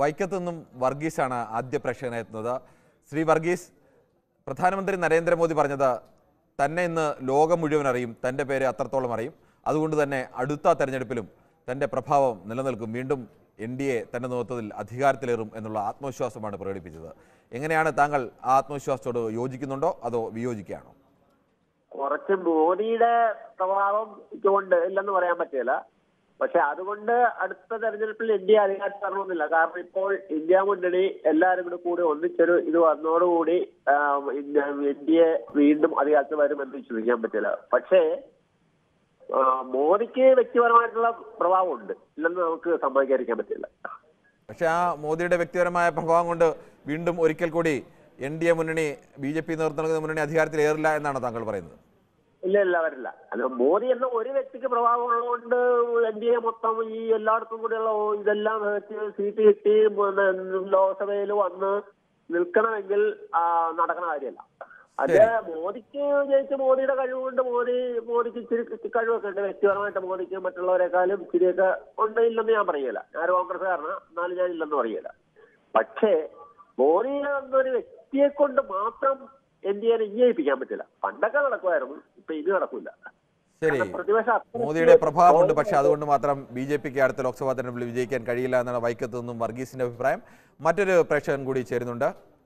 വൈക്കത്തു നിന്നും വർഗീസാണ് ആദ്യ പ്രേക്ഷകനെത്തുന്നത് ശ്രീ വർഗീസ് പ്രധാനമന്ത്രി നരേന്ദ്രമോദി പറഞ്ഞത് തന്നെ ഇന്ന് ലോകം മുഴുവൻ അറിയും തൻ്റെ പേര് അത്രത്തോളം അറിയും അതുകൊണ്ട് തന്നെ അടുത്ത തെരഞ്ഞെടുപ്പിലും തൻ്റെ പ്രഭാവം നിലനിൽക്കും വീണ്ടും എൻ ഡി എ തൻ്റെ നേതൃത്വത്തിൽ അധികാരത്തിലേറും എന്നുള്ള ആത്മവിശ്വാസമാണ് പ്രകടിപ്പിച്ചത് എങ്ങനെയാണ് താങ്കൾ ആ ആത്മവിശ്വാസത്തോട് യോജിക്കുന്നുണ്ടോ അതോ വിയോജിക്കുകയാണോ കുറച്ച് മോദിയുടെ പ്രഭാവം കൊണ്ട് ഇല്ലെന്ന് പറയാൻ പറ്റില്ല പക്ഷെ അതുകൊണ്ട് അടുത്ത തെരഞ്ഞെടുപ്പിൽ ഇന്ത്യ അധികാരത്തിൽ വരണമെന്നില്ല കാരണം ഇപ്പോൾ ഇന്ത്യ മുന്നണി എല്ലാവരും കൂടി കൂടി ഒന്നിച്ചൊരു ഇത് വന്നതോടുകൂടി ആം, ഇന്ത്യ ഇന്ത്യയെ വീണ്ടും അധികാരത്തിൽ വരുമെന്ന് വിശ്വസിക്കാൻ പറ്റില്ല പക്ഷേ ആ, മോദിക്ക് വ്യക്തിപരമായിട്ടുള്ള പ്രഭാവമുണ്ട് ഇല്ലെന്ന് നമുക്ക് സമ്മതിക്കാതിരിക്കാൻ പറ്റില്ല പക്ഷേ ആ മോദിയുടെ വ്യക്തിപരമായ പ്രഭാവം കൊണ്ട് വീണ്ടും ഒരിക്കൽ കൂടി എൻ ഡി എ മുന്നണി ബി ജെ പി നേതൃത്വം നൽകുന്ന മുന്നണി അധികാരത്തിലേറില്ല എന്നാണ് താങ്കൾ പറയുന്നത് ഇല്ല ഇല്ല വരില്ല അല്ല മോദി എന്ന ഒരു വ്യക്തിക്ക് പ്രഭാവം ഉള്ളതുകൊണ്ട് എൻ ഡി എ മൊത്തം ഈ എല്ലായിടത്തും കൂടിയുള്ള ഓ- ഇതെല്ലാം വെച്ച് സീറ്റ് കിട്ടി പിന്നെ ലോക്സഭയിൽ വന്ന് നിൽക്കണമെങ്കിൽ ആ, നടക്കണ കാര്യമല്ല അത് മോദിക്ക് ജയിച്ച മോദിയുടെ കഴിവുകൊണ്ട് മോദി മോദിക്ക് ഇച്ചിരി കഴിവൊക്കെ ഉണ്ട് വ്യക്തിപരമായിട്ട് മോദിക്ക് മറ്റുള്ളവരെക്കാളും ഇച്ചിരിയൊക്കെ ഉണ്ട് ഇല്ലെന്ന് ഞാൻ പറയില്ല ഞാൻ ഒരു കോൺഗ്രസ്സുകാരനാണ് എന്നാലും ഞാൻ ഇല്ലെന്ന് പറയില്ല പക്ഷേ മോദി എന്നൊരു വ്യക്തിയെ കൊണ്ട് മാത്രം എൻ ഡി എനെ വിജയിപ്പിക്കാൻ പറ്റില്ല പണ്ടൊക്കെ നടക്കുമായിരുന്നു ഇപ്പൊ ഇത് നടക്കില്ല ശരി പ്രതിപക്ഷം അത്രയ്ക്ക് മോദിയുടെ പ്രഭാവമുണ്ട് പക്ഷേ അതുകൊണ്ട് മാത്രം ബി ജെ പിക്ക് അടുത്ത ലോക്സഭാ തെരഞ്ഞെടുപ്പിൽ വിജയിക്കാൻ കഴിയില്ല എന്നാണ് വൈക്കത്ത് നിന്നും വർഗീസിന്റെ അഭിപ്രായം മറ്റൊരു പ്രേക്ഷകൻ കൂടി ചേരുന്നുണ്ട്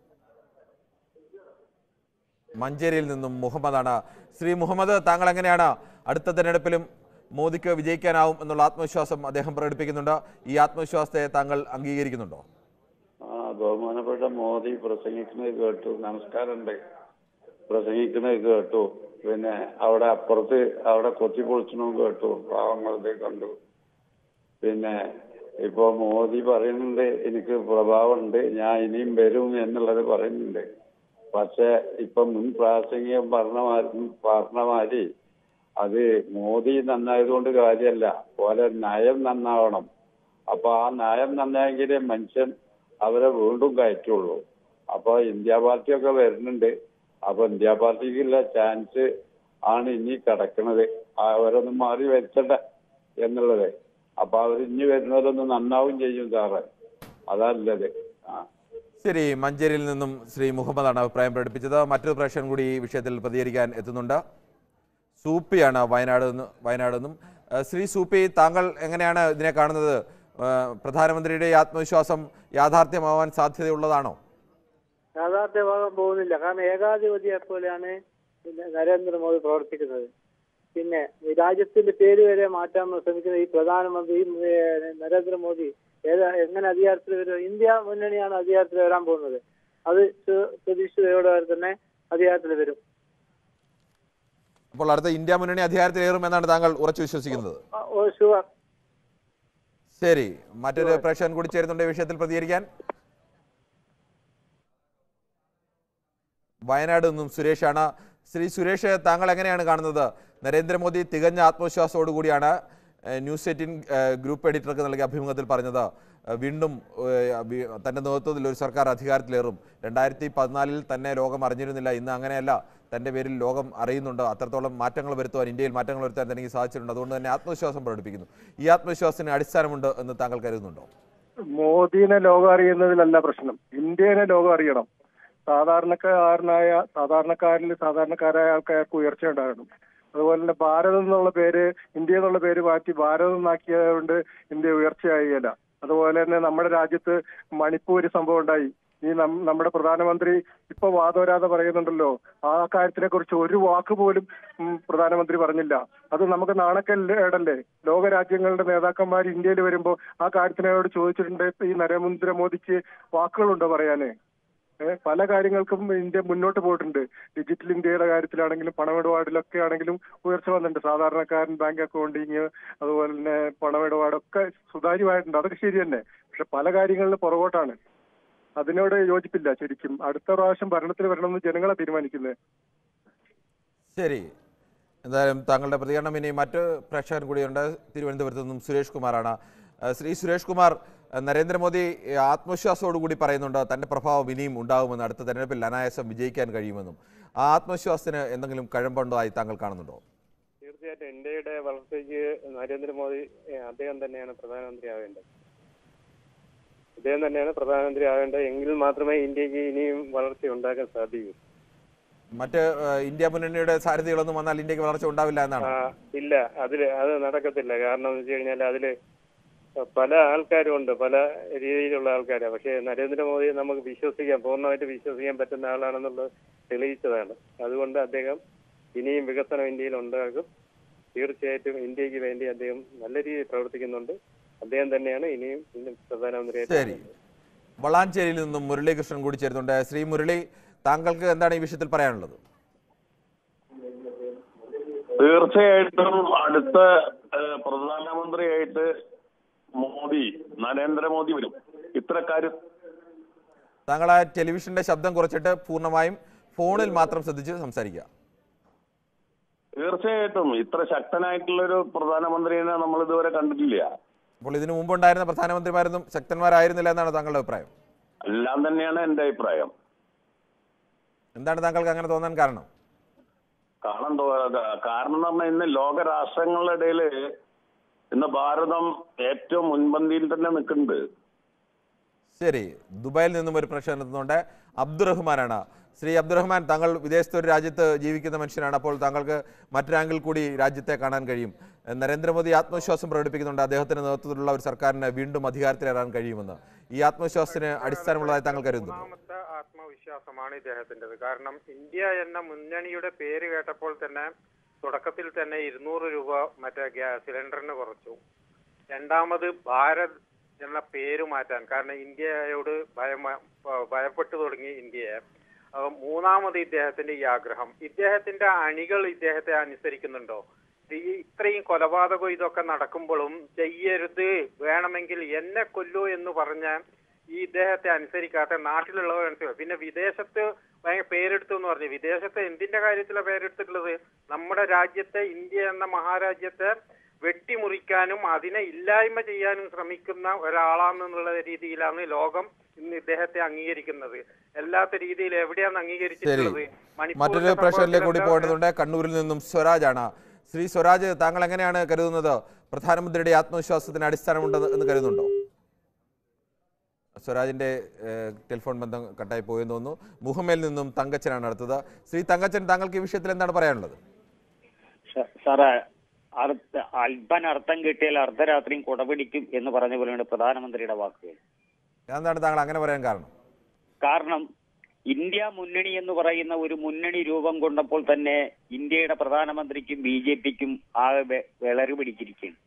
മഞ്ചേരിയിൽ നിന്നും മുഹമ്മദാണ് ശ്രീ മുഹമ്മദ് താങ്കൾ എങ്ങനെയാണ് അടുത്ത തെരഞ്ഞെടുപ്പിലും മോദിക്ക് വിജയിക്കാനാവും എന്നുള്ള ആത്മവിശ്വാസം അദ്ദേഹം പ്രകടിപ്പിക്കുന്നുണ്ട് ഈ ആത്മവിശ്വാസത്തെ താങ്കൾ അംഗീകരിക്കുന്നുണ്ടോ ആ ബഹുമാനപ്പെട്ട മോദി പ്രസംഗിക്കുന്നത് കേട്ടു നമസ്കാരമുണ്ട് പ്രസംഗിക്കുന്നത് കേട്ടു പിന്നെ അവിടെ അപ്പുറത്ത് അവിടെ കൊത്തിപ്പൊളിച്ചതും കേട്ടു പാവങ്ങളത് കണ്ടു പിന്നെ ഇപ്പൊ മോദി പറയുന്നുണ്ട് എനിക്ക് പ്രഭാവമുണ്ട് ഞാൻ ഇനിയും വരും എന്നുള്ളത് പറയുന്നുണ്ട് പക്ഷെ ഇപ്പൊ മുൻ പ്രാസംഗികം പറഞ്ഞ മാതിരി പറഞ്ഞ മാതിരി അത് മോദി നന്നായതുകൊണ്ട് കാര്യമല്ല പോലെ നയം നന്നാവണം അപ്പൊ ആ നയം നന്നായെങ്കിലേ മനുഷ്യൻ അവരെ വീണ്ടും കയറ്റുള്ളൂ അപ്പൊ ഇന്ത്യ പാർട്ടിയൊക്കെ വരുന്നുണ്ട് അപ്പൊ ഇന്ത്യ പാർട്ടിക്കുള്ള ചാൻസ് ആണ് ഇനി കിടക്കുന്നത് അവരൊന്ന് മാറി വരുത്തണ്ട എന്നുള്ളത് അപ്പൊ അവർ ഇനി വരുന്നവരൊന്ന് നന്നാവും ചെയ്യും സാറേ അതല്ലത് ആ ശരി മഞ്ചേരിയിൽ നിന്നും ശ്രീ മുഹമ്മദാണ് അഭിപ്രായം പ്രകടിപ്പിച്ചത് മറ്റൊരു പ്രേക്ഷകൻ കൂടി ഈ വിഷയത്തിൽ പ്രതികരിക്കാൻ എത്തുന്നുണ്ട് സൂപ്പിയാണ് വയനാട് നിന്ന് വയനാട് നിന്നും ഏഹ് ശ്രീ സൂപ്പി താങ്കൾ എങ്ങനെയാണ് ഇതിനെ കാണുന്നത് ഏഹ് പ്രധാനമന്ത്രിയുടെ ഈ ആത്മവിശ്വാസം യാഥാർത്ഥ്യമാവാൻ സാധ്യതയുള്ളതാണോ യാഥാർത്ഥ്യമാകാൻ പോകുന്നില്ല കാരണം ഏകാധിപതിയെ പോലെയാണ് പിന്നെ നരേന്ദ്രമോദി പ്രവർത്തിക്കുന്നത് പിന്നെ ഈ രാജ്യത്തിന്റെ പേര് വരെ മാറ്റാൻ ശ്രമിക്കുന്ന ഈ പ്രധാനമന്ത്രി ഈ, ഏ, നരേന്ദ്രമോദി ഏതാ എങ്ങനെ അധികാരത്തിൽ വരും ഇന്ത്യ മുന്നണിയാണ് അധികാരത്തിൽ വരാൻ പോകുന്നത് അത് സു- പ്രതീക്ഷിതയോടെ തന്നെ അധികാരത്തിൽ വരും അപ്പോൾ അടുത്ത ഇന്ത്യ മുന്നണി അധികാരത്തിലേറും എന്നാണ് താങ്കൾ ഉറച്ചു വിശ്വസിക്കുന്നത് ആ, ഓ ഷുവർ ശരി മറ്റൊരു പ്രേക്ഷകൻ കൂടി ചേരുന്നുണ്ട് ഈ വിഷയത്തിൽ പ്രതികരിക്കാൻ വയനാട് നിന്നും സുരേഷാണ് ശ്രീ സുരേഷ് താങ്കൾ എങ്ങനെയാണ് കാണുന്നത് നരേന്ദ്രമോദി തികഞ്ഞ ആത്മവിശ്വാസത്തോടു കൂടിയാണ് ഏഹ്, ന്യൂസ് എയ്റ്റീൻ ഏഹ്, ഗ്രൂപ്പ് എഡിറ്റർക്ക് നൽകിയ അഭിമുഖത്തിൽ പറഞ്ഞത് ഏഹ്, വീണ്ടും ഏഹ്, വി- തന്റെ നേതൃത്വത്തിൽ ഒരു സർക്കാർ അധികാരത്തിലേറും രണ്ടായിരത്തി പതിനാലിൽ തന്നെ ലോകം അറിഞ്ഞിരുന്നില്ല ഇന്ന് അങ്ങനെയല്ല തന്റെ പേരിൽ ലോകം അറിയുന്നുണ്ട് അത്രത്തോളം മാറ്റങ്ങൾ വരുത്തുവാൻ ഇന്ത്യയിൽ മാറ്റങ്ങൾ വരുത്താൻ തനിക്ക് സാധിച്ചിട്ടുണ്ട് അതുകൊണ്ട് തന്നെ ആത്മവിശ്വാസം പ്രകടിപ്പിക്കുന്നു ഈ ആത്മവിശ്വാസത്തിന് അടിസ്ഥാനമുണ്ട് എന്ന് താങ്കൾ കരുതുന്നുണ്ടോ മോദീനെ ലോകം അറിയുന്നതിലല്ല പ്രശ്നം ഇന്ത്യനെ ലോകം അറിയണം സാധാരണക്കാരനായ സാധാരണക്കാരിൽ സാധാരണക്കാരായ ആൾക്കാർക്ക് ഉയർച്ച ഉണ്ടാകണം അതുപോലെ തന്നെ ഭാരതം എന്നുള്ള പേര് ഇന്ത്യ എന്നുള്ള പേര് മാറ്റി ഭാരതം എന്നാക്കിയതുകൊണ്ട് ഇന്ത്യ ഉയർച്ചയായില്ല അതുപോലെ തന്നെ നമ്മുടെ രാജ്യത്ത് മണിപ്പൂര് സംഭവം ഉണ്ടായി ഈ നം- നമ്മുടെ പ്രധാനമന്ത്രി ഇപ്പൊ വാദോരാതെ പറയുന്നുണ്ടല്ലോ ആ കാര്യത്തിനെ കുറിച്ച് ഒരു വാക്ക് പോലും ഉം, പ്രധാനമന്ത്രി പറഞ്ഞില്ല അത് നമുക്ക് നാണക്കേടല്ലേ ലോകരാജ്യങ്ങളുടെ നേതാക്കന്മാർ ഇന്ത്യയിൽ വരുമ്പോ ആ കാര്യത്തിനോട് ചോദിച്ചിട്ടുണ്ട് ഈ നരേന്ദ്രമോദിക്ക് വാക്കുകളുണ്ടോ പറയാന് ഏഹ് പല കാര്യങ്ങൾക്കും ഇന്ത്യ മുന്നോട്ട് പോയിട്ടുണ്ട് ഡിജിറ്റൽ ഇന്ത്യയുടെ കാര്യത്തിലാണെങ്കിലും പണമിടപാടിലൊക്കെ ആണെങ്കിലും ഉയർച്ച വന്നിട്ടുണ്ട് സാധാരണക്കാരൻ ബാങ്ക് അക്കൗണ്ടിങ് അതുപോലെ തന്നെ പണമിടപാടൊക്കെ സുതാര്യമായിട്ടുണ്ട് അതൊക്കെ ശരി തന്നെ പക്ഷെ പല കാര്യങ്ങളിലും പുറകോട്ടാണ് അതിനോട് യോജിപ്പില്ല ശരിക്കും അടുത്ത പ്രാവശ്യം ഭരണത്തിൽ വരണമെന്ന് ജനങ്ങളെ തീരുമാനിക്കുന്നത് ശരി എന്തായാലും താങ്കളുടെ പ്രതികരണം ഇനി മറ്റ് പ്രേക്ഷകൻ കൂടിയുണ്ട് തിരുവനന്തപുരത്ത് നിന്നും സുരേഷ് കുമാറാണ് ഏഹ് ശ്രീ സുരേഷ് കുമാർ ഏഹ് നരേന്ദ്രമോദി ഏഹ് ആത്മവിശ്വാസത്തോടു കൂടി പറയുന്നുണ്ട് തന്റെ പ്രഭാവം ഇനിയും ഉണ്ടാകുമെന്ന് അടുത്ത തെരഞ്ഞെടുപ്പിൽ അനായാസം വിജയിക്കാൻ കഴിയുമെന്നും ആ ആത്മവിശ്വാസത്തിന് എന്തെങ്കിലും കഴമ്പുണ്ടോയി താങ്കൾ കാണുന്നുണ്ടോ തീർച്ചയായിട്ടും ഇന്ത്യയുടെ വളർച്ചയ്ക്ക് നരേന്ദ്രമോദി ഏഹ്, അദ്ദേഹം തന്നെയാണ് പ്രധാനമന്ത്രിയാവേണ്ടത് ഇദ്ദേഹം തന്നെയാണ് പ്രധാനമന്ത്രി ആകേണ്ടത് എങ്കിൽ മാത്രമേ ഇന്ത്യക്ക് ഇനിയും വളർച്ച ഉണ്ടാക്കാൻ സാധിക്കൂ മറ്റ് ഏഹ്, ഇന്ത്യ മുന്നണിയുടെ സാരഥികളൊന്നും വന്നാൽ ഇന്ത്യക്ക് വളർച്ച ഉണ്ടാവില്ല എന്നാണ് ആ, ഇല്ല അതില് അത് നടക്കത്തില്ല കാരണം എന്ന് വെച്ച് കഴിഞ്ഞാൽ അതില് പല ആൾക്കാരും ഉണ്ട് പല രീതിയിലുള്ള ആൾക്കാരാണ് പക്ഷേ നരേന്ദ്രമോദിയെ നമുക്ക് വിശ്വസിക്കാൻ പൂർണ്ണമായിട്ട് വിശ്വസിക്കാൻ പറ്റുന്ന ആളാണെന്നുള്ളത് തെളിയിച്ചതാണ് അതുകൊണ്ട് അദ്ദേഹം ഇനിയും വികസനം ഇന്ത്യയിൽ ഉണ്ടാകും തീർച്ചയായിട്ടും ഇന്ത്യക്ക് വേണ്ടി അദ്ദേഹം നല്ല രീതിയിൽ പ്രവർത്തിക്കുന്നുണ്ട് അദ്ദേഹം തന്നെയാണ് ഇനിയും ഇന്ന് പ്രധാനമന്ത്രിയായിട്ട് ശരി വളാഞ്ചേരിയിൽ നിന്നും മുരളീകൃഷ്ണൻ കൂടി ചേരുന്നുണ്ട് ശ്രീ മുരളി താങ്കൾക്ക് എന്താണ് ഈ വിഷയത്തിൽ പറയാനുള്ളത് തീർച്ചയായിട്ടും അടുത്ത ഏഹ്, പ്രധാനമന്ത്രിയായിട്ട് മോദി നരേന്ദ്രമോദി വരും ഇത്തരക്കാര് താങ്കൾ ആ ടെലിവിഷന്റെ ശബ്ദം കുറച്ചിട്ട് പൂർണ്ണമായും ഫോണിൽ മാത്രം ശ്രദ്ധിച്ച് സംസാരിക്കുക തീർച്ചയായിട്ടും ഇത്ര ശക്തനായിട്ടുള്ളൊരു പ്രധാനമന്ത്രിയെ നമ്മൾ ഇതുവരെ കണ്ടിട്ടില്ല അപ്പോൾ ഇതിനു മുമ്പുണ്ടായിരുന്ന പ്രധാനമന്ത്രിമാരൊന്നും ശക്തന്മാരായിരുന്നില്ല എന്നാണ് താങ്കളുടെ അഭിപ്രായം എല്ലാം തന്നെയാണ് എന്റെ അഭിപ്രായം എന്താണ് താങ്കൾക്ക് അങ്ങനെ തോന്നാൻ കാരണം കാരണം എന്തോ കാരണം എന്ന് പറഞ്ഞാൽ ഇന്ന് ലോക രാഷ്ട്രങ്ങളുടെ ഇടയിൽ ഇന്ന് ഭാരതം ഏറ്റവും മുൻപന്തിയിൽ തന്നെ നിൽക്കുന്നുണ്ട് ശരി ദുബായിൽ നിന്നും ഒരു പ്രശ്നം എത്തുന്നുണ്ട് അബ്ദുറഹ്മാനാണ് ശ്രീ അബ്ദുറഹ്മാൻ താങ്കൾ വിദേശത്ത് ഒരു രാജ്യത്ത് ജീവിക്കുന്ന മനുഷ്യനാണ് അപ്പോൾ താങ്കൾക്ക് മറ്റൊരാങ്കിൽ കൂടി രാജ്യത്തെ കാണാൻ കഴിയും നരേന്ദ്രമോദി ആത്മവിശ്വാസം പ്രകടിപ്പിക്കുന്നുണ്ട് അദ്ദേഹത്തിന്റെ നേതൃത്വത്തിലുള്ള ഒരു സർക്കാരിന് വീണ്ടും അധികാരത്തിലേറാൻ കഴിയുമെന്ന് ഈ ആത്മവിശ്വാസത്തിന് അടിസ്ഥാനമുള്ളതായി താങ്കൾ കരുതുന്നു ഒന്നാമത്തെ ആത്മവിശ്വാസമാണ് ഇദ്ദേഹത്തിൻ്റെത് കാരണം ഇന്ത്യ എന്ന മുന്നണിയുടെ പേര് കേട്ടപ്പോൾ തന്നെ തുടക്കത്തിൽ തന്നെ ഇരുന്നൂറ് രൂപ മറ്റേ ഗ്യാസ് സിലിണ്ടറിന് കുറച്ചു രണ്ടാമത് ഭാരത് എന്ന പേര് മാറ്റാൻ കാരണം ഇന്ത്യയോട് ഭയം ഭയപ്പെട്ടു തുടങ്ങി ഇന്ത്യയെ അഹ് മൂന്നാമത് ഇദ്ദേഹത്തിന്റെ ഈ ആഗ്രഹം ഇദ്ദേഹത്തിന്റെ അണികൾ ഇദ്ദേഹത്തെ അനുസരിക്കുന്നുണ്ടോ ഈ ഇത്രയും കൊലപാതകം ഇതൊക്കെ നടക്കുമ്പോഴും ചെയ്യരുത് വേണമെങ്കിൽ എന്നെ കൊല്ലൂ എന്ന് പറഞ്ഞ ഈ ഇദ്ദേഹത്തെ അനുസരിക്കാത്ത നാട്ടിലുള്ളവർ അനുസരിക്കും പിന്നെ വിദേശത്ത് ഭയങ്കര പേരെടുത്തു എന്ന് പറഞ്ഞു വിദേശത്ത് എന്തിന്റെ കാര്യത്തിലാണ് പേരെടുത്തിട്ടുള്ളത് നമ്മുടെ രാജ്യത്തെ ഇന്ത്യ എന്ന മഹാരാജ്യത്തെ വെട്ടിമുറിക്കാനും അതിനെ ഇല്ലായ്മ ചെയ്യാനും ശ്രമിക്കുന്ന ഒരാളാണെന്നുള്ള രീതിയിലാണ് ലോകം ഇന്ന് ഇദ്ദേഹത്തെ അംഗീകരിക്കുന്നത് അല്ലാത്ത രീതിയിൽ എവിടെയാണ് ശരി അംഗീകരിച്ചിട്ടുള്ളത് മറ്റൊരു മണിപ്പൂരിലെ പ്രശ്നത്തിലേക്ക് കൂടി സംഭവത്തിൽ പോകേണ്ടതുണ്ട് കണ്ണൂരിൽ നിന്നും സ്വരാജ് ആണ് ശ്രീ സ്വരാജ് താങ്കൾ എങ്ങനെയാണ് കരുതുന്നത് പ്രധാനമന്ത്രിയുടെ ആത്മവിശ്വാസത്തിന് അടിസ്ഥാനമുണ്ട് എന്ന് കരുതുന്നുണ്ടോ സ്വരാജിന്റെ ഏഹ്, ടെലിഫോൺ ബന്ധം കട്ടായി പോയെന്ന് തോന്നുന്നു മുഹമ്മയിൽ നിന്നും തങ്കച്ചനാണ് അടുത്തത് ശ്രീ തങ്കച്ചൻ താങ്കൾക്ക് ഈ വിഷയത്തിൽ എന്താണ് പറയാനുള്ളത് സ- സാറേ അർത്ഥ അല്പൻ അർത്ഥം കിട്ടിയാൽ അർദ്ധരാത്രിയും കുടപിടിക്കും എന്ന് പറഞ്ഞ പോലെയാണ് പ്രധാനമന്ത്രിയുടെ വാക്കുകൾ എന്താണ് താങ്കൾ അങ്ങനെ പറയാൻ കാരണം കാരണം ഇന്ത്യ മുന്നണി എന്ന് പറയുന്ന ഒരു മുന്നണി രൂപം കൊണ്ടപ്പോൾ തന്നെ ഇന്ത്യയുടെ പ്രധാനമന്ത്രിക്കും ബി ജെ പിക്കും ആകെ വെ- വിളറി പിടിച്ചിരിക്കുകയാണ്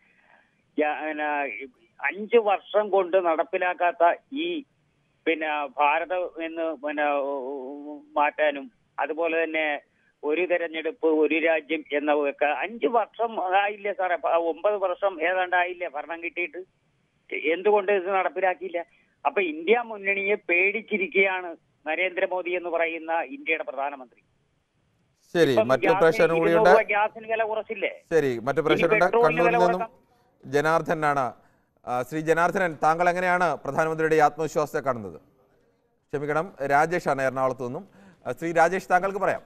യാ- പിന്നെ അഞ്ച് വർഷം കൊണ്ട് നടപ്പിലാക്കാത്ത ഈ പിന്നെ ഭാരതം എന്ന് പിന്നെ മാറ്റാനും അതുപോലെ തന്നെ ഒരു തെരഞ്ഞെടുപ്പ് ഒരു രാജ്യം എന്ന ഒക്കെ അഞ്ച് വർഷം ആയില്ലേ സാറേ പ- ഒമ്പത് വർഷം ഏതാണ്ട് ആയില്ലേ ഭരണം കിട്ടിയിട്ട് എന്തുകൊണ്ട് ഇത് നടപ്പിലാക്കിയില്ല അപ്പൊ ഇന്ത്യ മുന്നണിയെ പേടിച്ചിരിക്കുകയാണ് നരേന്ദ്രമോദി എന്ന് പറയുന്ന ഇന്ത്യയുടെ പ്രധാനമന്ത്രി ശരി ഇപ്പം മറ്റൊരു ഗ്യാസിന് പ്രശ്നം ഇരുന്നൂറ് കൂടിയുണ്ട് രൂപ ഗ്യാസിന് വില കുറച്ചില്ലേ ശരി മറ്റു പ്രശ്നമുണ്ട് പെട്രോളിന് കണ്ണൂരിൽ വില നിന്നും ജനാർദ്ദനാണ് ആ, ശ്രീ ജനാർദ്ദനൻ താങ്കൾ എങ്ങനെയാണ് പ്രധാനമന്ത്രിയുടെ ഈ ആത്മവിശ്വാസത്തെ കാണുന്നത് ക്ഷമിക്കണം രാജേഷാണ് എറണാകുളത്ത് നിന്നും ആ, ശ്രീ രാജേഷ് താങ്കൾക്ക് പറയാം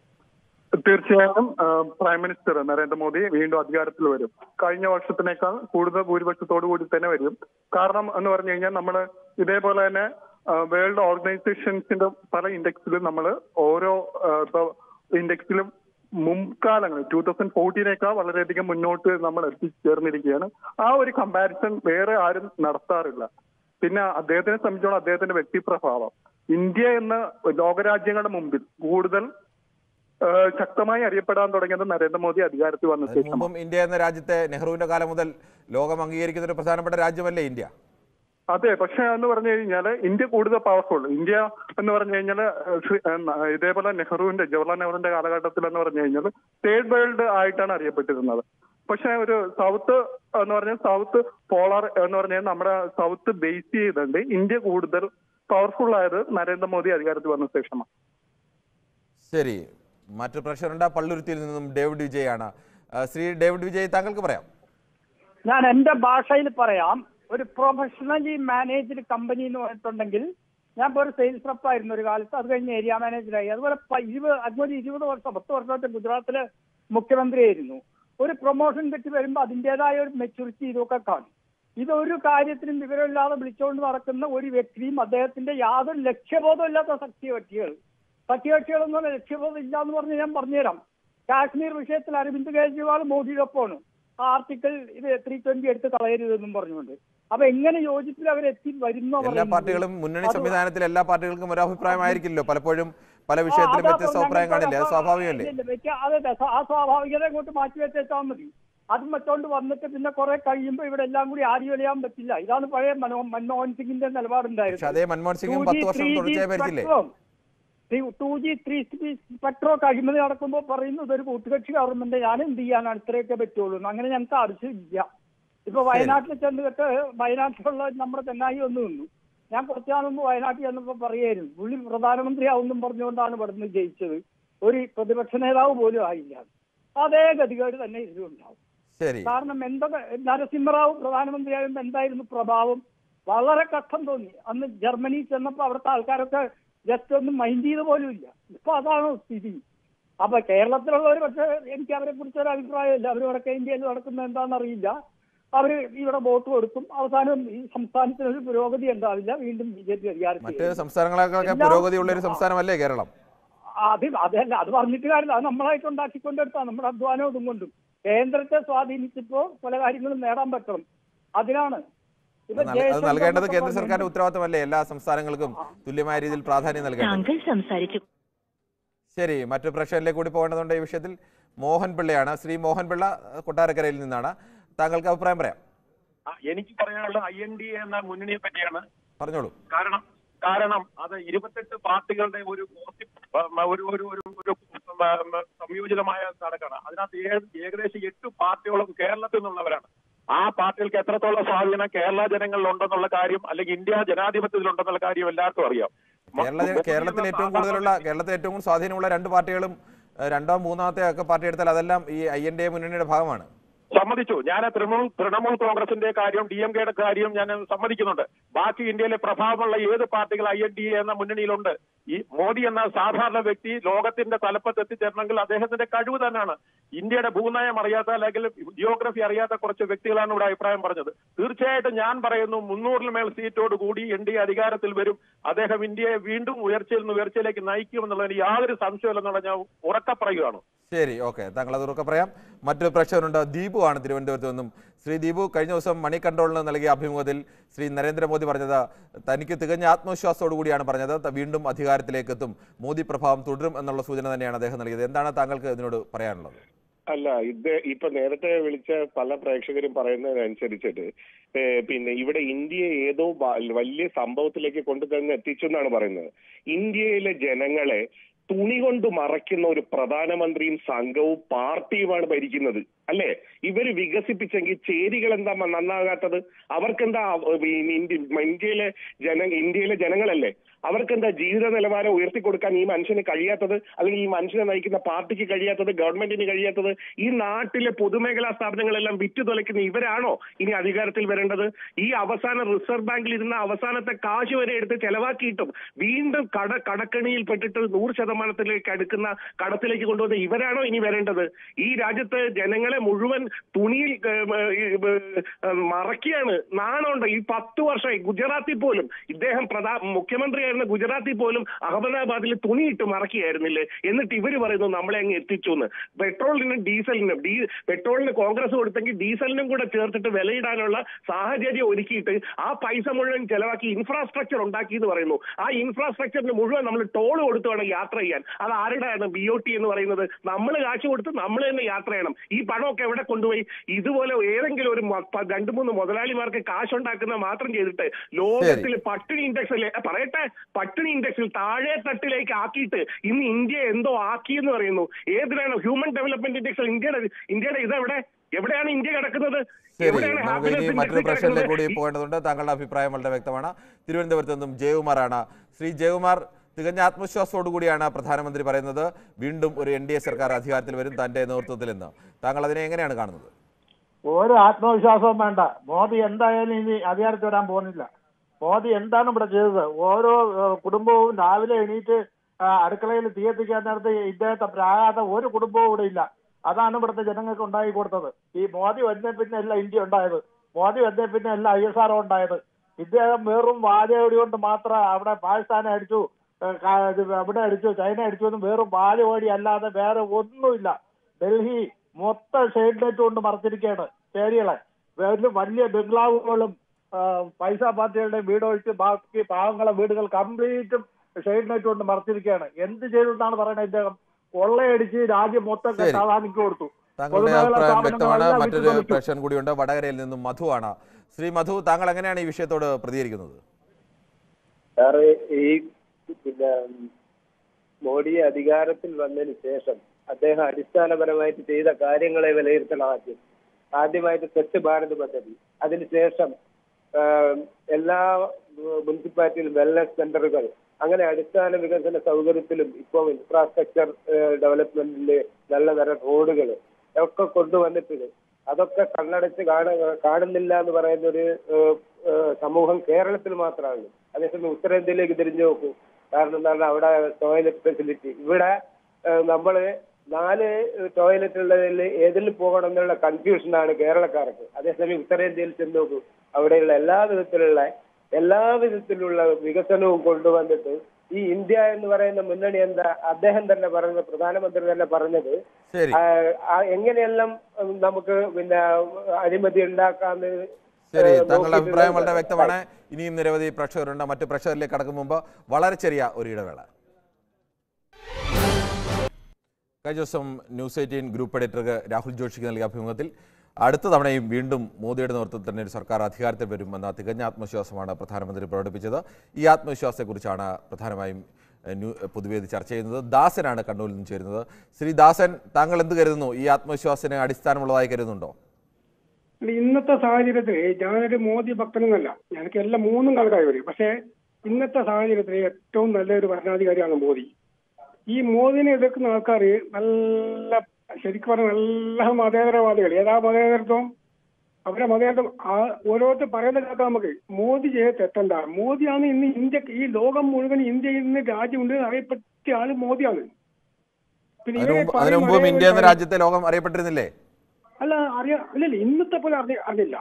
തീർച്ചയായും ആ, പ്രൈം മിനിസ്റ്റർ നരേന്ദ്രമോദി വീണ്ടും അധികാരത്തിൽ വരും കഴിഞ്ഞ വർഷത്തിനേക്കാൾ കൂടുതൽ ഭൂരിപക്ഷത്തോടു കൂടി തന്നെ വരും കാരണം എന്ന് പറഞ്ഞു കഴിഞ്ഞാൽ നമ്മൾ ഇതേപോലെ തന്നെ വേൾഡ് ഓർഗനൈസേഷൻസിന്റെ പല ഇൻഡെക്സിലും നമ്മൾ ഓരോ ആ, ഇപ്പൊ ഇൻഡെക്സിലും മുൻകാലങ്ങളിൽ ടൂ തൗസൻഡ് ഫോർട്ടീനേക്കാൾ വളരെയധികം മുന്നോട്ട് നമ്മൾ എത്തിച്ചേർന്നിരിക്കുകയാണ് ആ ഒരു കമ്പാരിസൺ വേറെ ആരും നടത്താറില്ല പിന്നെ അദ്ദേഹത്തിനെ സംബന്ധിച്ചോളം അദ്ദേഹത്തിന്റെ വ്യക്തിപ്രഭാവം ഇന്ത്യ എന്ന ലോകരാജ്യങ്ങളുടെ മുമ്പിൽ കൂടുതൽ ഏഹ് ശക്തമായി അറിയപ്പെടാൻ തുടങ്ങിയത് നരേന്ദ്രമോദി അധികാരത്തിൽ വന്ന അതിനു ശേഷം മുമ്പും ഇന്ത്യ എന്ന രാജ്യത്തെ നെഹ്റുവിന്റെ കാലം മുതൽ ലോകം അംഗീകരിക്കുന്ന ഒരു പ്രധാനപ്പെട്ട രാജ്യമല്ലേ ഇന്ത്യ അതെ പക്ഷെ എന്ന് പറഞ്ഞു കഴിഞ്ഞാല് ഇന്ത്യ കൂടുതൽ പവർഫുൾ ഇന്ത്യ എന്ന് പറഞ്ഞു കഴിഞ്ഞാല് ഏഹ് ശ്രീ- ഏഹ് ഇതേപോലെ നെഹ്റുവിന്റെ ജവഹർലാൽ നെഹ്റുവിന്റെ കാലഘട്ടത്തിൽ എന്ന് പറഞ്ഞു കഴിഞ്ഞാൽ തേർഡ് വേൾഡ് ആയിട്ടാണ് അറിയപ്പെട്ടിരുന്നത് പക്ഷെ ഒരു സൗത്ത് എന്ന് പറഞ്ഞാൽ സൗത്ത് പോളാർ എന്ന് പറഞ്ഞാൽ നമ്മുടെ സൗത്ത് ബേസ് ചെയ്തുകൊണ്ട് ഇന്ത്യ കൂടുതൽ പവർഫുൾ ആയത് നരേന്ദ്രമോദി അധികാരത്തിൽ വന്ന ശേഷമാണ് ശരി മറ്റു പ്രശ്നമുണ്ട് പള്ളുരുത്തിയിൽ നിന്നും ഡേവിഡ് വിജയ് ആണ് ആ, ശ്രീ ഡേവിഡ് വിജയ് താങ്കൾക്ക് പറയാം ഞാൻ എന്റെ ഭാഷയിൽ പറയാം ഒരു പ്രൊഫഷണലി മാനേജ്ഡ് കമ്പനി എന്ന് പറഞ്ഞിട്ടുണ്ടെങ്കിൽ ഞാൻ ഇപ്പോൾ ഒരു സെയിൽസ് റെപ്പ് ആയിരുന്നു ഒരു കാലത്ത് അത് കഴിഞ്ഞ് ഏരിയ മാനേജറായി അതുപോലെ പ- ഇരുപത് അതുപോലെ ഇരുപത് വർഷം പത്ത് വർഷത്തെ ഗുജറാത്തിലെ മുഖ്യമന്ത്രിയായിരുന്നു ഒരു പ്രൊമോഷൻ പറ്റി വരുമ്പോൾ അതിൻ്റെതായ ഒരു മെച്ചൂരിറ്റി ഇതൊക്കെ കാണും ഇതൊരു കാര്യത്തിനും വിവരമില്ലാതെ വിളിച്ചുകൊണ്ട് നടക്കുന്ന ഒരു വ്യക്തിയും അദ്ദേഹത്തിന്റെ യാതൊരു ലക്ഷ്യബോധമില്ലാത്ത സഖ്യകക്ഷികൾ സഖ്യകക്ഷികളെന്ന് പറഞ്ഞാൽ ലക്ഷ്യബോധം ഇല്ല എന്ന് പറഞ്ഞ് ഞാൻ പറഞ്ഞുതരാം കാശ്മീർ വിഷയത്തിൽ അരവിന്ദ് കെജ്രിവാൾ മോദിയോടൊപ്പമാണ് ആ ആർട്ടിക്കിൾ ഇത് ത്രീ ട്വന്റി എടുത്ത് കളയരുതെന്നും പറഞ്ഞുകൊണ്ട് അപ്പൊ എങ്ങനെ യോജിപ്പിൽ അവരെത്തി വരുന്നോ എല്ലാ പറയുന്നത്? പാർട്ടികളും മുന്നണി അത് സംവിധാനത്തിൽ എല്ലാ പാർട്ടികൾക്കും ഒരു അഭിപ്രായമായിരിക്കില്ലല്ലോ പലപ്പോഴും പല വിഷയത്തിലും ആ, അതാ വ്യത്യസ്ത അഭിപ്രായം ഞങ്ങൾക്ക് കാണില്ലേ അത് അപ്പൊ സ്വാഭാവികമല്ലേ ഇല്ല, വ്യത്യ- അതെ അതെ ആ സ്വാഭാവികത ഇങ്ങോട്ട് മാറ്റി വെച്ചാൽ മതി അതും വെച്ചോണ്ട് വന്നിട്ട് പിന്നെ കുറെ കഴിയുമ്പോൾ ഇവിടെ എല്ലാം കൂടി ആരി ഒലയാൻ പറ്റില്ല ഇതാണ് പഴയ മനോ മൻമോഹൻ സിംഗിന്റെ പക്ഷെ നിലപാടുണ്ടായിരുന്നത് അതേ മൻമോഹൻ സിംഗും പത്ത് വർഷം തുടർച്ചയായി ഭരിച്ചില്ലേ two G three G spectrum അഴിമതി നടക്കുമ്പോൾ പറയുന്നത് ഒരു കൂട്ടുകക്ഷി ഗവൺമെന്റ് ഞാൻ എന്ത് ചെയ്യാനാണ് ഇത്രയൊക്കെ പറ്റുള്ളൂ എന്ന്. അങ്ങനെ ഞങ്ങൾക്ക് ആവശ്യമില്ല ഇപ്പൊ വയനാട്ടിൽ ചെന്നിട്ട് വയനാട്ടിലുള്ള നമ്മുടെ ചെന്നായി ഒന്ന് നിന്നു ഞാൻ കുറച്ചു നാൾ മുമ്പ് വയനാട്ടിൽ ചെന്നപ്പോ പറയായിരുന്നു പുള്ളി പ്രധാനമന്ത്രി ആവുന്നും പറഞ്ഞുകൊണ്ടാണ് ഇവിടുന്ന് ജയിച്ചത് ഒരു പ്രതിപക്ഷ നേതാവ് പോലും ആയില്ല അതേ ഗതികേട് തന്നെ ഇതിലുണ്ടാവും ശരി കാരണം എന്തൊക്കെ നരസിംഹറാവു പ്രധാനമന്ത്രിയാകുമ്പോൾ എന്തായിരുന്നു പ്രഭാവം വളരെ കഷ്ടം തോന്നി അന്ന് ജർമ്മനി ചെന്നപ്പോ അവിടുത്തെ ആൾക്കാരൊക്കെ ജസ്റ്റ് ഒന്നും മൈൻഡ് ചെയ്ത പോലും ഇല്ല ഇപ്പൊ അതാണ് സ്ഥിതി അപ്പൊ കേരളത്തിലുള്ളവർ പക്ഷെ എനിക്ക് അവരെ കുറിച്ച് ഒരു അഭിപ്രായമില്ല അവർ വടക്കേ ഇന്ത്യയിൽ നടക്കുന്ന എന്താണെന്ന് അറിയില്ല അവര് ഇവിടെ വോട്ട് കൊടുക്കും അവസാനം ഈ സംസ്ഥാനത്തിന് ഒരു പുരോഗതി ഉണ്ടാവില്ല വീണ്ടും ബി ജെ പി അധികാരത്തിൽ മറ്റ് വരും. സംസ്ഥാനങ്ങളെക്കാളൊക്കെ എല്ലാം- പുരോഗതിയുള്ള ഒരു സംസ്ഥാനമല്ലേ കേരളം അത് അതല്ല അത് പറഞ്ഞിട്ട് കാര്യമില്ല അത് നമ്മളായിട്ട് ഉണ്ടാക്കിക്കൊണ്ടെടുത്താ നമ്മുടെ അധ്വാനം ഇതും കൊണ്ടും കേന്ദ്രത്തെ സ്വാധീനിച്ചപ്പോ പല കാര്യങ്ങളും നേടാൻ പറ്റണം അതിനാണ് ഇപ്പൊ അത് നൽ- അത് ജയശങ്കർ നൽകേണ്ടത് എന്നൊക്കെ കേന്ദ്ര പറഞ്ഞിട്ട് സർക്കാരിന്റെ ഉത്തരവാദിത്തമല്ലേ എല്ലാ സംസ്ഥാനങ്ങൾക്കും തുല്യമായ രീതിയിൽ പ്രാധാന്യം നൽകേണ്ടത് താങ്കൾ സംസാരിച്ചു ശരി മറ്റു പ്രശ്നങ്ങളിലേക്ക് കൂടി പോകേണ്ടതുണ്ട് ഈ വിഷയത്തിൽ മോഹൻ പിള്ളയാണ് ശ്രീ മോഹൻ പിള്ള കൊട്ടാരക്കരയിൽ നിന്നാണ് താങ്കൾക്ക് അഭിപ്രായം പറയാം ആ, എനിക്ക് പറയാനുള്ളത് ഐ എൻ ഡി എ എന്ന മുന്നണിയെ പറ്റിയാണ് പറഞ്ഞോളൂ കാരണം കാരണം അത് ഇരുപത്തെട്ട് പാർട്ടികളുടെ ഒരു കോർത്തി- ഉം, ഒരു ഒരു ഒരു ഒരു ഉം, ഉം, സംയോജിതമായ നടക്കാണ് അതിനകത്ത് ഏ- ഏകദേശം എട്ട് പാർട്ടികളും കേരളത്തിൽ നിന്നുള്ളവരാണ് ആ പാർട്ടികൾക്ക് എത്രത്തോളം സ്വാധീനം കേരള ജനങ്ങളിൽ ഉണ്ടെന്നുള്ള കാര്യം അല്ലെങ്കിൽ ഇന്ത്യ ജനാധിപത്യത്തിൽ ഉണ്ടെന്നുള്ള കാര്യം എല്ലാവർക്കും അറിയാം മ- കേരള മോദി കേരളത്തിൽ എന്ന ഏറ്റവും സാധാരണ കൂടുതലുള്ള കേരളത്തിൽ ഏറ്റവും കൂടുതൽ സ്വാധീനമുള്ള രണ്ട് പാർട്ടികളും ഏഹ്, രണ്ടോ മൂന്നാമത്തെ ഒക്കെ പാർട്ടി എടുത്താൽ അതെല്ലാം ഈ ഐ എൻ ഡി എ മുന്നണിയുടെ ഭാഗമാണ് സമ്മതിച്ചു ഞാൻ തൃണമൂൽ തൃണമൂൽ കോൺഗ്രസിന്റെ കാര്യം ഡി എം കെയുടെ കാര്യം ഞാൻ സമ്മതിക്കുന്നുണ്ട് ബാക്കി ഇന്ത്യയിലെ പ്രഭാവമുള്ള ഏത് പാർട്ടികൾ ഐ എൻ ഡി എ എന്ന മുന്നണിയിലുണ്ട് ഈ മോദി എന്ന സാധാരണ വ്യക്തി ലോകത്തിന്റെ തലപ്പത്ത് എത്തിച്ചേരണമെങ്കിൽ അദ്ദേഹത്തിന്റെ കഴിവ് തന്നെയാണ് ഇന്ത്യയുടെ ഭൂനയം അറിയാത്ത അല്ലെങ്കിൽ ജിയോഗ്രഫി അറിയാത്ത കുറച്ച് വ്യക്തികളാണ് ഇവിടെ അഭിപ്രായം പറഞ്ഞത് തീർച്ചയായിട്ടും ഞാൻ പറയുന്നു മുന്നൂറിൽ മേൽ സീറ്റോട് കൂടി എൻ ഡി എ അധികാരത്തിൽ വരും അദ്ദേഹം ഇന്ത്യയെ വീണ്ടും ഉയർച്ചയിൽ നിന്ന് ഉയർച്ചയിലേക്ക് നയിക്കുമെന്നുള്ളതിന് യാതൊരു സംശയമില്ലെന്നുള്ള ഞാൻ ഉറക്കെ പറയുകയാണ് ശരി ഓക്കെ താങ്കൾ അത് ഉറക്കെ പറയാം മറ്റൊരു പ്രേക്ഷകരുണ്ട് ദീപു ആണ് തിരുവനന്തപുരത്ത് നിന്നും ശ്രീ ദീപു കഴിഞ്ഞ ദിവസം മണി കൺട്രോളിന് നൽകിയ അഭിമുഖത്തിൽ ശ്രീ നരേന്ദ്രമോദി പറഞ്ഞത് തനിക്ക് തികഞ്ഞ ആത്മവിശ്വാസത്തോടു കൂടിയാണ് പറഞ്ഞത് ത- വീണ്ടും അധികാരത്തിലേക്ക് എത്തും മോദി പ്രഭാവം തുടരും എന്നുള്ള സൂചന തന്നെയാണ് അദ്ദേഹം നൽകിയത് എന്താണ് താങ്കൾക്ക് ഇതിനോട് പറയാനുള്ളത് അല്ല ഇത് ഇപ്പൊ നേരത്തെ വിളിച്ച പല പ്രേക്ഷകരും പറയുന്നതിനനുസരിച്ചിട്ട് ഏഹ് പിന്നെ ഇവിടെ ഇന്ത്യയെ ഏതോ വ- വലിയ സംഭവത്തിലേക്ക് കൊണ്ടുതന്നെ എത്തിച്ചു എന്നാണ് പറയുന്നത് ഇന്ത്യയിലെ ജനങ്ങളെ തുണി കൊണ്ട് മറയ്ക്കുന്ന ഒരു പ്രധാനമന്ത്രിയും സംഘവും പാർട്ടിയുമാണ് ഭരിക്കുന്നത് അല്ലേ ഇവര് വികസിപ്പിച്ചെങ്കിൽ ചേരികൾ എന്താ മ- നന്നാകാത്തത് അവർക്കെന്താ അവ- ഈ ഇന്ത്യ- ഇന്ത്യയിലെ ജന ഇന്ത്യയിലെ ജനങ്ങളല്ലേ അവർക്കെന്താ ജീവിത നിലവാരം ഉയർത്തി കൊടുക്കാൻ ഈ മനുഷ്യന് കഴിയാത്തത് അല്ലെങ്കിൽ ഈ മനുഷ്യനെ നയിക്കുന്ന പാർട്ടിക്ക് കഴിയാത്തത് ഗവൺമെന്റിന് കഴിയാത്തത് ഈ നാട്ടിലെ പൊതുമേഖലാ സ്ഥാപനങ്ങളെല്ലാം വിറ്റു തുലയ്ക്കുന്ന ഇവരാണോ ഇനി അധികാരത്തിൽ വരേണ്ടത് ഈ അവസാന റിസർവ് ബാങ്കിൽ ഇരുന്ന അവസാനത്തെ കാശ് വരെ എടുത്ത് ചെലവാക്കിയിട്ടും വീണ്ടും കട കടക്കണിയിൽ പെട്ടിട്ട് നൂറ് ശതമാനത്തിലേക്ക് അടുക്കുന്ന കടത്തിലേക്ക് കൊണ്ടുവന്ന ഇവരാണോ ഇനി വരേണ്ടത് ഈ രാജ്യത്ത് ജനങ്ങളെ മുഴുവൻ തുണിയിൽ ഏഹ്, ഏഹ്, ഏഹ്, മറക്കുകയാണ് നാണമുണ്ട് ഈ പത്ത് വർഷമായി ഗുജറാത്തിൽ പോലും ഇദ്ദേഹം പ്രധാ മുഖ്യമന്ത്രിയായിരുന്ന ഗുജറാത്തിൽ പോലും അഹമ്മദാബാദിൽ തുണിയിട്ട് മറക്കുകയായിരുന്നില്ലേ എന്നിട്ട് ഇവര് പറയുന്നു നമ്മളെ അങ്ങ് എത്തിച്ചു എന്ന് പെട്രോളിനും ഡീസലിനും ഡീ പെട്രോളിന് കോൺഗ്രസ് കൊടുത്തെങ്കിൽ ഡീസലിനും കൂടെ ചേർത്തിട്ട് വിലയിടാനുള്ള സാഹചര്യം ഒരുക്കിയിട്ട് ആ പൈസ മുഴുവൻ ചെലവാക്കി ഇൻഫ്രാസ്ട്രക്ചർ ഉണ്ടാക്കി എന്ന് പറയുന്നു ആ ഇൻഫ്രാസ്ട്രക്ചറിന് മുഴുവൻ നമ്മൾ ടോൾ കൊടുത്ത് വേണം യാത്ര ചെയ്യാൻ അത് ആരുടെയാണ് ബി ഒ ടി എന്ന് പറയുന്നത് നമ്മൾ കാശ് കൊടുത്ത് നമ്മൾ തന്നെ യാത്ര ചെയ്യണം ഈ പണമൊക്കെ എവിടെ കൊണ്ടുപോയി ഇതുപോലെ ഏതെങ്കിലും ഒരു മ- പ- രണ്ട് മൂന്ന് മുതലാളിമാർക്ക് കാശുണ്ടാക്കുന്ന മാത്രം ചെയ്തിട്ട് ലോകത്തിൽ പട്ടിണി ഇൻഡെക്സിൽ പറയട്ടെ പട്ടിണി ഇൻഡെക്സിൽ താഴെ തട്ടിലേക്ക് ആക്കിയിട്ട് ഇന്ന് ഇന്ത്യ എന്തോ ആക്കി എന്ന് പറയുന്നു ഏതിനാണ് ഹ്യൂമൻ ഡെവലപ്മെന്റ് ഇൻഡെക്സിൽ ഇന്ത്യയുടെ ഇന്ത്യയുടെ ഇതെവിടെ എവിടെയാണ് ഇന്ത്യ കിടക്കുന്നത് ശരി എവിടെയാണ് നമുക്ക് happiness ഇനി index മറ്റൊരു പ്രശ്നത്തിലേക്ക് കൂടി കിടക്കുന്നത്? പോകേണ്ടതുണ്ട് താങ്കളുടെ അഭിപ്രായം വളരെ വ്യക്തമാണ് തിരുവനന്തപുരത്ത് നിന്നും ജയകുമാറാണ് ശ്രീ ജയകുമാർ തികഞ്ഞ ആത്മവിശ്വാസത്തോടു കൂടിയാണ് പ്രധാനമന്ത്രി പറയുന്നത് വീണ്ടും ഒരു എൻ ഡി എ സർക്കാർ അധികാരത്തിൽ വരും തന്റെ നേതൃത്വത്തിൽ എന്ന് താങ്കൾ അതിനെ എങ്ങനെയാണ് കാണുന്നത് ഒരു ആത്മവിശ്വാസവും വേണ്ട മോദി എന്തായാലും ഇനി അധികാരത്തിൽ വരാൻ പോകുന്നില്ല മോദി എന്താണ് ഇവിടെ ചെയ്തത് ഓരോ ഏഹ്, കുടുംബവും രാവിലെ എണീറ്റ് ആ, അടുക്കളയിൽ തീയെത്തിക്കാൻ നേരത്ത് ഇദ്ദേഹത്തെ പ്രാകാത്ത ഒരു കുടുംബവും ഇവിടെ ഇല്ല അതാണ് ഇവിടുത്തെ ജനങ്ങൾക്ക് ഉണ്ടാക്കി കൊടുത്തത് ഈ മോദി വന്ന പിന്നെ അല്ല ഇന്ത്യ ഉണ്ടായത് മോദി വന്നേ പിന്നെ എല്ലാം ഐ എസ് ആർ ഉണ്ടായത് ഇദ്ദേഹം വെറും വാചകടി കൊണ്ട് മാത്രം അവിടെ പാകിസ്ഥാനെ അടിച്ചു ഏഹ് കാ- ഇത് അവിടെ അടിച്ചു ചൈന അടിച്ചു എന്ന് വെറും വാചകോടി അല്ലാതെ വേറെ ഒന്നുമില്ല ഡൽഹി മൊത്തം ഷെയ്ഡ് നെറ്റ് കൊണ്ട് മറച്ചിരിക്കുകയാണ് ചേരികളെ വലിയ വലിയ ബംഗ്ലാവുകളും ആ, പൈസ പാർട്ടികളുടെ വീട് ഒഴിച്ച് ബാക്കി പാവങ്ങളെ വീടുകൾ കംപ്ലീറ്റും ഷെയ്ഡ് നെറ്റ് കൊണ്ട് മറച്ചിരിക്കുകയാണ് എന്ത് ചെയ്തു എന്നാണ് പറയുന്നത് ഇദ്ദേഹം കൊള്ളയടിച്ച് രാജ്യം മൊത്തം ശരി. അദാനിക്ക് കൊടുത്തു താങ്കളുടെ പൊതുമേഖലാ അഭിപ്രായം സ്ഥാപനങ്ങളെല്ലാം വ്യക്തമാണ് വിട്ടു മറ്റൊരു തൊലച്ചു. പ്രേക്ഷകൻ കൂടിയുണ്ട് വടകരയിൽ നിന്നും മധുവാണ് ശ്രീ മധു താങ്കൾ എങ്ങനെയാണ് ഈ വിഷയത്തോട് പ്രതികരിക്കുന്നത് സാറ് ഈ പിന്നെ മോഡി അധികാരത്തിൽ വന്നതിന് ശേഷം അദ്ദേഹം അടിസ്ഥാനപരമായിട്ട് ചെയ്ത കാര്യങ്ങളെ വിലയിരുത്തണം ആദ്യം ആദ്യമായിട്ട് സ്വച്ഛ് ഭാരത് പദ്ധതി അതിനുശേഷം ആഹ്, എല്ലാ മുനിസിപ്പാലിറ്റിയിലും വെൽനസ് സെന്ററുകൾ അങ്ങനെ അടിസ്ഥാന വികസന സൗകര്യത്തിലും ഇപ്പോൾ ഇൻഫ്രാസ്ട്രക്ചർ ഡെവലപ്മെന്റില് നല്ല തരം റോഡുകൾ ഒക്കെ കൊണ്ടുവന്നിട്ടുണ്ട് അതൊക്കെ കണ്ണടച്ച് കാണ കാണുന്നില്ല എന്ന് പറയുന്ന ഒരു ഏഹ്, ഏഹ്, സമൂഹം കേരളത്തിൽ മാത്രമാണ് അതേസമയം ഉത്തരേന്ത്യയിലേക്ക് തിരിഞ്ഞു നോക്കൂ കാരണം എന്താണ് അവിടെ ടോയ്ലറ്റ് ഫെസിലിറ്റി ഇവിടെ ഏഹ്, നമ്മള് നാല് ടോയ്ലറ്റ് ഉള്ളതിൽ ഏതിൽ പോകണം എന്നുള്ള കൺഫ്യൂഷനാണ് കേരളക്കാർക്ക് അതേസമയം ഉത്തരേന്ത്യയിൽ ചെന്ന് നോക്കൂ അവിടെയുള്ള എല്ലാ വിധത്തിലുള്ള എല്ലാ വിധത്തിലുള്ള വികസനവും കൊണ്ടുവന്നിട്ട് ഈ ഇന്ത്യ എന്ന് പറയുന്ന മുന്നണി എന്താ അദ്ദേഹം തന്നെ പറഞ്ഞത് പ്രധാനമന്ത്രി തന്നെ പറഞ്ഞത് ശരി ആ, ആ, എങ്ങനെയെല്ലാം ഉം, നമുക്ക് പിന്നെ അഴിമതി ഉണ്ടാക്കാന്ന് ശരി ഏഹ്, താങ്കളുടെ അഭിപ്രായം വളരെ നോക്കിയിട്ടുള്ളത്. വ്യക്തമാണ് ഇനിയും നിരവധി പ്രേക്ഷകരുണ്ട് മറ്റു പ്രേക്ഷകരിലേക്ക് കടക്കും മുമ്പ് വളരെ ചെറിയ ഒരു ഇടവേള കഴിഞ്ഞ ദിവസം ന്യൂസ് എയ്റ്റീൻ ഗ്രൂപ്പ് എഡിറ്റർക്ക് രാഹുൽ ജോഷിക്ക് നൽകിയ അഭിമുഖത്തിൽ അടുത്ത തവണയും വീണ്ടും മോദിയുടെ നേതൃത്വത്തിൽ തന്നെ ഒരു സർക്കാർ അധികാരത്തിൽ വരുമെന്ന തികഞ്ഞ ആത്മവിശ്വാസമാണ് പ്രധാനമന്ത്രി പ്രകടിപ്പിച്ചത് ഈ ആത്മവിശ്വാസത്തെക്കുറിച്ചാണ് പ്രധാനമായും ഏഹ്, ന്യൂ പൊതുവേദി ചർച്ച ചെയ്യുന്നത് ദാസനാണ് കണ്ണൂരിൽ നിന്ന് ചേരുന്നത് ശ്രീ ദാസൻ താങ്കൾ എന്ത് കരുതുന്നു ഈ ആത്മവിശ്വാസത്തിന് അടിസ്ഥാനമുള്ളതായി കരുതുന്നുണ്ടോ അല്ല, ഇന്നത്തെ സാഹചര്യത്തിൽ ഞാനൊരു മോദി ഭക്തനൊന്നല്ല എനിക്ക് എല്ലാം മൂന്നും കണക്കായി വരും പക്ഷേ ഇന്നത്തെ സാഹചര്യത്തിൽ ഏറ്റവും നല്ലൊരു ഭരണാധികാരിയാണ് മോദി ഈ മോദിനെ എതിർക്കുന്ന ആൾക്കാർ നല്ല ശരിക്കും പറഞ്ഞാൽ നല്ല മതേതരവാദികൾ ഏതാ മതേതരത്വം അവരെ മതേതരം ആ ഓരോരുത്തർ പറയുന്ന കേൾക്കാം നമുക്ക് മോദി ചെയ്ത തെറ്റെന്താ മോദിയാണ് ഇന്ന് ഇന്ത്യ ഈ ലോകം മുഴുവൻ ഇന്ത്യയിൽ നിന്ന് രാജ്യമുണ്ട് അറിയപ്പെട്ട ആള് മോദിയാണ് പിന്നെ അതിനു ഇവരെ മുമ്പ് അതിനു പറയും മുമ്പും ഒരേ ഇന്ത്യ ഒരു എന്ന കാര്യം- രാജ്യത്തെ ലോകം അറിയപ്പെട്ടിരുന്നില്ലേ അല്ല അറിയാ അല്ലല്ല ഇന്നത്തെ പോലെ അറിഞ്ഞ അറിഞ്ഞില്ല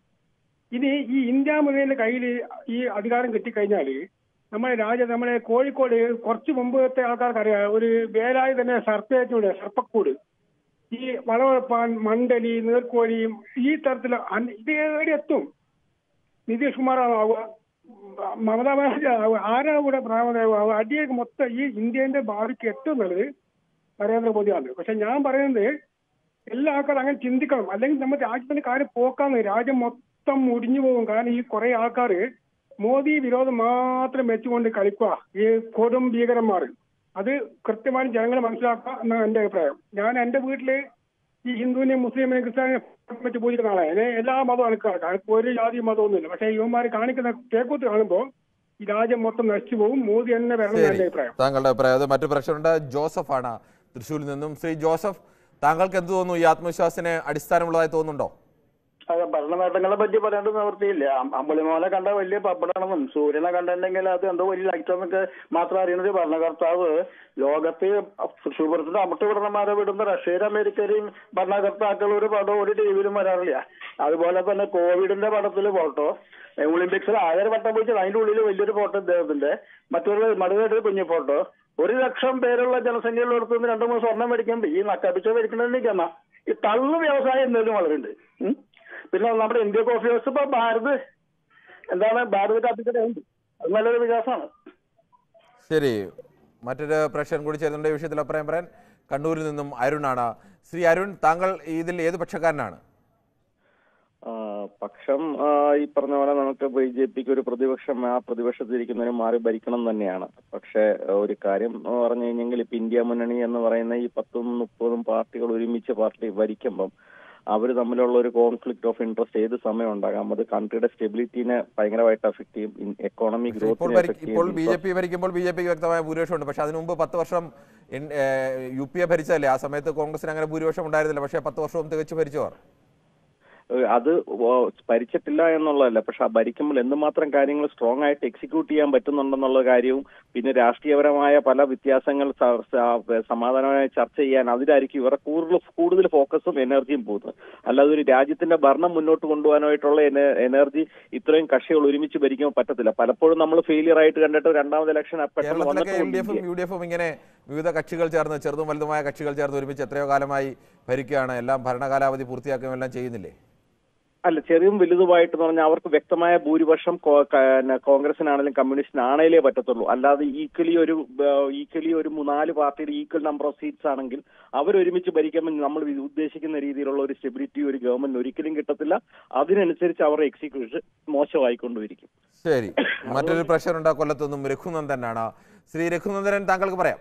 ഇനി ഈ ഇന്ത്യ മുന്നണിയുടെ കയ്യിൽ ഈ അധികാരം കിട്ടിക്കഴിഞ്ഞാല് നമ്മുടെ രാജ്യം നമ്മളെ കോഴിക്കോട് കുറച്ച് മുമ്പത്തെ ആൾക്കാർക്ക് അറിയാം ഒരു വേലായി തന്നെ സർപ്പേറ്റൂടെ സർപ്പക്കൂട് ഈ വളവളപ്പാൻ മണ്ടലി നീർക്കോലിയും ഈ തരത്തില് അൻ- ഇത് എവിടെ എത്തും നിതീഷ് കുമാറാണോ ആവുക മമതാ ബാനർജി ആവുക ആരാ കൂടെ പ്രാമതാവുക അടിയൊക്കെ മൊത്തം ഈ ഇന്ത്യന്റെ ഭാവിക്ക് ഏറ്റവും നല്ലത് നരേന്ദ്രമോദിയാണ് പക്ഷെ ഞാൻ പറയുന്നത് എല്ലാ ആൾക്കാരും അങ്ങനെ ചിന്തിക്കണം അല്ലെങ്കിൽ നമ്മുടെ രാജ്യത്തിന്റെ കാര്യം പോക്കാന്ന് രാജ്യം മൊത്തം മുടിഞ്ഞു പോകും കാരണം ഈ കുറെ ആൾക്കാർ മോദി വിരോധം മാത്രം വെച്ചുകൊണ്ട് കളിക്കുക ഈ കൊടും ഭീകരന്മാർ അത് കൃത്യമായി ജനങ്ങൾ മനസ്സിലാക്കുക എന്നാണ് എന്റെ അഭിപ്രായം ഞാൻ എന്റെ വീട്ടില് ഈ ഹിന്ദുവിനെയും മുസ്ലിമിനെയും ക്രിസ്ത്യാനിനെയും വെച്ച് പൂജിക്കുന്ന ആളാണ് എന്നെ എല്ലാ മതവും അനുക്കാണ് എനിക്ക് ഒരു ജാതി മതമൊന്നുമില്ല പക്ഷെ ഇവന്മാർ കാണിക്കുന്ന തേക്കൂത്ത് കാണുമ്പോൾ ഈ രാജ്യം മൊത്തം നശിച്ചു പോകും മോദി തന്നെ വരണം എന്നാണ് എന്റെ അഭിപ്രായം താങ്കളുടെ അഭിപ്രായം അത് മറ്റു പ്രശ്നമുണ്ട് ജോസഫാണ് തൃശ്ശൂരിൽ നിന്നും ശ്രീ ജോസഫ് താങ്കൾക്ക് എന്ത് തോന്നുന്നു ഈ ആത്മവിശ്വാസത്തിന് അടിസ്ഥാനമുള്ളതായി തോന്നുന്നുണ്ടോ അതെ ഭരണ നേട്ടങ്ങളെ പറ്റി പറയാണ്ട് നിവൃത്തിയില്ല അം- അമ്പുലിമോനെ കണ്ട വലിയ പപ്പടാണെന്നും സൂര്യനെ കണ്ടിട്ടുണ്ടെങ്കിൽ അത് എന്തോ വലിയ ലൈറ്റാന്നൊക്കെ മാത്രം അറിയുന്ന ഒരു ഭരണകർത്താവ് ലോകത്ത് സുഹൃത്തിന്റെ അമട്ട് വിടണമാരെ വിടുന്ന റഷ്യയിലും അമേരിക്കയിലും ഭരണകർത്താക്കൾ ഒരു പടം ഒരു ടി വിയിലും വരാറില്ല അതുപോലെ തന്നെ കോവിഡിന്റെ പടത്തിൽ ഫോട്ടോ ഒളിമ്പിക്സിൽ ആകെ വട്ടം പോയിട്ട് അതിന്റെ ഉള്ളിൽ വലിയൊരു ഫോട്ടോ ഇദ്ദേഹത്തിന്റെ മറ്റൊരു മടുകായിട്ട് കുഞ്ഞു ഫോട്ടോ ഒരു ലക്ഷം പേരുള്ള ജനസംഖ്യയുള്ള അടുത്ത് നിന്ന് രണ്ടു മൂന്ന് സ്വർണം മേടിക്കുമ്പോൾ ഈ നക്കാപ്പിച്ച മേടിക്കണമെന്നിരിക്കുന്ന ഈ തള്ളു വ്യവസായം എന്തായാലും വളരുന്നുണ്ട് ഉം. പിന്നെ നമ്മുടെ ഇന്ത്യ കോഫി ഹൗസ് ഇപ്പൊ ഭാരത് എന്താണ് ഭാരത് കാപ്പിക്കട ഉണ്ട് അത് നല്ലൊരു വികാസമാണ് ശരി മറ്റൊരു പ്രേക്ഷകൻ കൂടി ചേരുന്നുണ്ട് ഈ വിഷയത്തിൽ അഭിപ്രായം പറയാൻ കണ്ണൂരിൽ നിന്നും അരുണാണ് ശ്രീ അരുൺ താങ്കൾ ഇതിൽ ഏത് പക്ഷക്കാരനാണ് ആ, പക്ഷം ആ, ഈ പറഞ്ഞ പോലെ നമുക്ക് ബി ജെ പിക്ക് ഒരു പ്രതിപക്ഷം ആ പ്രതിപക്ഷത്തിരിക്കുന്നതിന് മാറി ഭരിക്കണം തന്നെയാണ് പക്ഷേ ആ, ഒരു കാര്യം ആ, പറഞ്ഞു കഴിഞ്ഞെങ്കിൽ ഇപ്പൊ ഇന്ത്യ മുന്നണി എന്ന് പറയുന്ന ഈ പത്തും മുപ്പതും പാർട്ടികൾ ഒരുമിച്ച് പാർട്ടി ഭരിക്കുമ്പം അവർ തമ്മിലുള്ള ഒരു കോൺഫ്ലിക്ട് ഓഫ് ഇൻട്രസ്റ്റ് ഏത് സമയം ഉണ്ടാകാം അത് കൺട്രിയുടെ സ്റ്റെബിലിറ്റിനെ ഭയങ്കരമായിട്ട് അഫക്ട് ചെയ്യും എക്കോണമി ഇപ്പോൾ ഗ്രോത്തിനെ ഭരി- അഫക്ട് ഇപ്പോൾ ബി ജെ ചെയ്യും പി ഭരിക്കുമ്പോൾ ബി ജെ പിക്ക് വ്യക്തമായ ഭൂരിപക്ഷമുണ്ട് പക്ഷേ അതിനു മുമ്പ് പത്ത് വർഷം എൻ- ഏഹ് യു പി എ ഭരിച്ചതല്ലേ ആ സമയത്ത് കോൺഗ്രസിന് അങ്ങനെ ഭൂരിപക്ഷം ഉണ്ടായിരുന്നില്ല പക്ഷേ പത്ത് വർഷവും തികച്ചു ഭരിച്ചവർ ഏഹ് അത് ഓ- ഭരിച്ചിട്ടില്ല എന്നുള്ളതല്ല പക്ഷെ ആ ഭരിക്കുമ്പോൾ എന്തുമാത്രം കാര്യങ്ങൾ സ്ട്രോങ് ആയിട്ട് എക്സിക്യൂട്ട് ചെയ്യാൻ പറ്റുന്നുണ്ടെന്നുള്ള കാര്യവും പിന്നെ രാഷ്ട്രീയപരമായ പല വ്യത്യാസങ്ങൾ സ- സ- സമാധാനമായി ചർച്ച ചെയ്യാൻ അതിലായിരിക്കും ഇവരുടെ കൂടുതൽ കൂടുതൽ ഫോക്കസും എനർജിയും പോകുന്നത് അല്ലാതെ ഒരു രാജ്യത്തിന്റെ ഭരണം മുന്നോട്ട് കൊണ്ടുപോകാനായിട്ടുള്ള എന- എനർജി ഇത്രയും കക്ഷികൾ ഒരുമിച്ച് ഭരിക്കുമ്പോൾ പറ്റത്തില്ല പലപ്പോഴും നമ്മൾ ഫെയിലിയർ ആയിട്ട് കണ്ടിട്ട് രണ്ടാമത് ഇലക്ഷൻ പെട്ടെന്ന് കേരളത്തിലൊക്കെ എൽ ഡി എഫും വന്നിട്ടുണ്ട് യു ഡി എഫും ഇങ്ങനെ വിവിധ കക്ഷികൾ ചേർന്ന് ചെറുതും വലുതുമായ കക്ഷികൾ ചേർന്ന് ഒരുമിച്ച് എത്രയോ കാലമായി ഭരിക്കുകയാണ് എല്ലാം ഭരണകാലാവധി പൂർത്തിയാക്കുകയും എല്ലാം ചെയ്യുന്നില്ലേ അല്ല ചെറിയും വലുതുമായിട്ട് എന്ന് പറഞ്ഞാൽ അവർക്ക് വ്യക്തമായ ഭൂരിപക്ഷം കോ- ക- ന- കോൺഗ്രസിനാണെങ്കിലും കമ്മ്യൂണിസ്റ്റിനാണേലേ പറ്റത്തുള്ളൂ അല്ലാതെ ഈക്വലി ഒരു ഈക്വലി ഒരു നാല് പാർട്ടിയുടെ ഈക്വൽ നമ്പർ ഓഫ് സീറ്റ്സ് ആണെങ്കിൽ അവരൊരുമിച്ച് ഭരിക്കുമ്പോൾ നമ്മൾ വി- ഉദ്ദേശിക്കുന്ന രീതിയിലുള്ള ഒരു സ്റ്റെബിലിറ്റി ഒരു ഗവൺമെന്റ് ഒരിക്കലും കിട്ടത്തില്ല അതിനനുസരിച്ച് അവരുടെ എക്സിക്യൂഷൻ മോശമായിക്കൊണ്ടിരിക്കും ശരി മറ്റൊരു പ്രഷർ ഉണ്ട് കൊല്ലത്തുനിന്നും രഘുനന്ദനാണ് ശ്രീ രഘുനന്ദനൻ താങ്കൾക്ക് പറയാം